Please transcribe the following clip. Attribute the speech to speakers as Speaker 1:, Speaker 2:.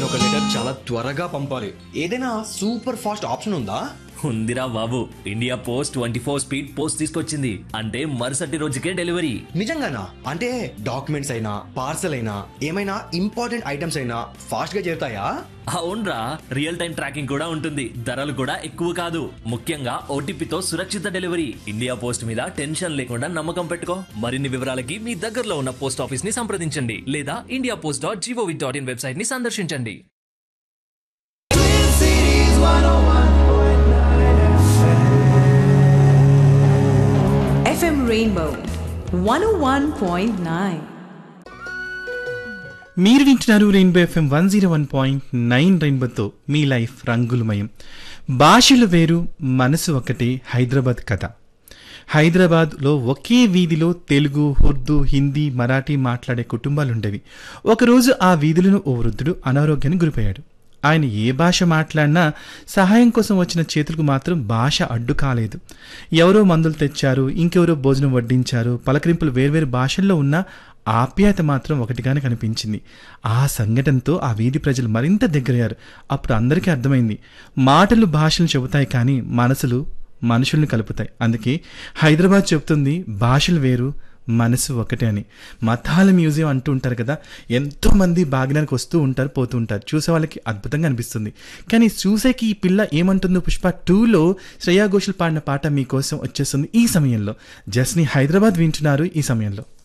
Speaker 1: ఒక లెటర్ చాలా త్వరగా పంపాలి ఏదైనా సూపర్ ఫాస్ట్ ఆప్షన్ ఉందా
Speaker 2: ఉందిరా బాబు India post twenty four speed post తీసుకొచ్చింది అంటే మరుసటి రోజుకే డెలివరీ
Speaker 1: నిజంగానా అంటే డాక్యుమెంట్స్ అయినా పార్సల్ అయినా ఏమైనా ఇంపార్టెంట్ ఐటమ్స్ అయినా ఫాస్ట్ గా చేరుతాయా
Speaker 2: అవునరా రియల్ టైం ట్రాకింగ్ కూడా ఉంటుంది ధరలు కూడా ఎక్కువ కాదు ముఖ్యంగా ఓటీపీతో సురక్షిత డెలివరీ ఇండియా పోస్ట్ మీద టెన్షన్ లేకుండా నమ్మకం పెట్టుకో మరిన్ని వివరాలకి మీ దగ్గరలో ఉన్న పోస్ట్ ఆఫీస్ ని సంప్రదించండి లేదా India post dot gov dot in website ని సందర్శించండి
Speaker 3: FM Rainbow 101.9.
Speaker 4: మీరు వింటున్నారు rainbow FM one zero one point nine రెయిన్బోతో మీ లైఫ్ రంగులమయం భాషలు వేరు మనసు ఒకటే హైదరాబాద్ కథ హైదరాబాద్లో ఒకే వీధిలో తెలుగు ఉర్దూ హిందీ మరాఠీ మాట్లాడే కుటుంబాలుండేవి ఒకరోజు ఆ వీధులను ఓ వృద్ధుడు అనారోగ్యానికి గురిపోయాడు ఆయన ఏ భాష మాట్లాడినా సహాయం కోసం వచ్చిన చేతులకు మాత్రం భాష అడ్డు కాలేదు ఎవరో మందులు తెచ్చారు ఇంకెవరో భోజనం వడ్డించారు పలకరింపులు వేర్వేరు భాషల్లో ఉన్న ఆప్యాయత మాత్రం ఒకటిగానే కనిపించింది ఆ సంఘటనతో ఆ వీధి ప్రజలు మరింత దగ్గరయ్యారు అప్పుడు అందరికీ అర్థమైంది మాటలు భాషలు చెబుతాయి కానీ మనసులు మనుషుల్ని కలుపుతాయి అందుకే హైదరాబాద్ చెప్తుంది భాషలు వేరు మనసు ఒకటే అని మతాల మ్యూజియం అంటూ ఉంటారు కదా ఎంతో మంది బాగినానికి వస్తూ ఉంటారు పోతూ ఉంటారు చూసే వాళ్ళకి అద్భుతంగా అనిపిస్తుంది కానీ చూసేకి ఈ పిల్ల ఏమంటుందో పుష్ప టూలో శ్రేయా ఘోషల్ పాడిన పాట మీకోసం వచ్చేస్తుంది ఈ సమయంలో జస్ని హైదరాబాద్ వింటున్నారు ఈ సమయంలో